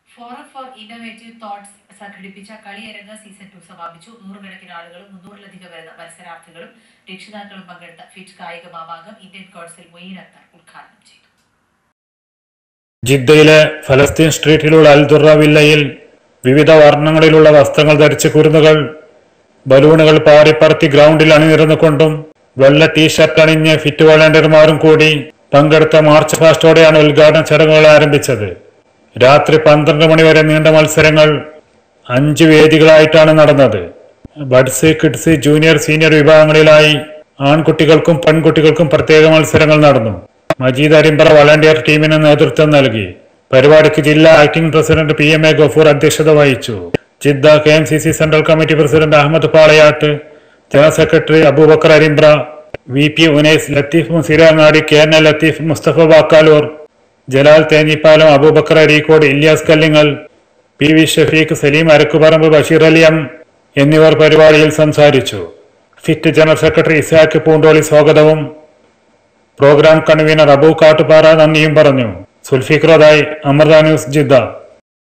forum four innovative thoughts സംഘടിപ്പിച്ച കളിയരങ്ങ് season two സമാപിച്ചു നൂറുകണക്കിന് ആളുകളും മുന്നൂറിലധികം വരുന്ന മത്സരാർത്ഥികളും രക്ഷിതാക്കളും പങ്കെടുത്ത ഫിറ്റ് കായിക മാമാങ്കം ഇന്ത്യൻ കൗൺസിൽ മൊയ്ൻ അക്തർ ഉദ്ഘാടനം ചെയ്തു ജിദ്ദയിലെ ഫലസ്തീൻ സ്ട്രീറ്റിലുള്ള അൽദുറ വില്ലയിൽ വിവിധ വർണ്ണങ്ങളിലുള്ള വസ്ത്രങ്ങൾ ധരിച്ച കുരുന്നുകൾ ബലൂണുകൾ പാറിപ്പറത്തി ഗ്രൗണ്ടിൽ അണിനിരന്നുകൊണ്ടും വെള്ള ടീഷർട്ട് അണിഞ്ഞ് ഫിറ്റ് വളണ്ടിയർമാരും കൂടി പങ്കെടുത്ത മാർച്ച് ഫാസ്റ്റോടെയാണ് ഉദ്ഘാടന ചടങ്ങുകൾ ആരംഭിച്ചത് രാത്രി പന്ത്രണ്ട് മണിവരെ നീണ്ട മത്സരങ്ങൾ അഞ്ച് വേദികളായിട്ടാണ് നടന്നത് ബഡ്സ് കിഡ്സ് ജൂനിയർ സീനിയർ വിഭാഗങ്ങളിലായി ആൺകുട്ടികൾക്കും പെൺകുട്ടികൾക്കും പ്രത്യേക മത്സരങ്ങൾ നടന്നു മജീദ് അരിമ്പറ വളണ്ടിയർ ടീമിന് നേതൃത്വം നൽകി പരിപാടിക്ക് ജില്ലാ acting president P M A Gafoor അധ്യക്ഷത വഹിച്ചു Jeddah K M C C central committee president Ahammed Palayat general secretary Abubakar Arimbra V P Unais Latheef Musirangadi K N A Latheef Musthafa Bakkaloor Jalal Thenhippalam Abubakar Areekode Ilyas Kallingal P V Shafeeq Saleem Arakkuparamba Basheer Ali M എന്നിവർ പരിപാടിയിൽ സംസാരിച്ചു fit general secretary Isaq Poondoli സ്വാഗതവും പ്രോഗ്രാം കൺവീനർ അബൂ കാട്ടുപാറ നന്ദിയും പറഞ്ഞു സുൽഫിഖ്റദായി അമൃത ന്യൂസ് ജിദ്ദ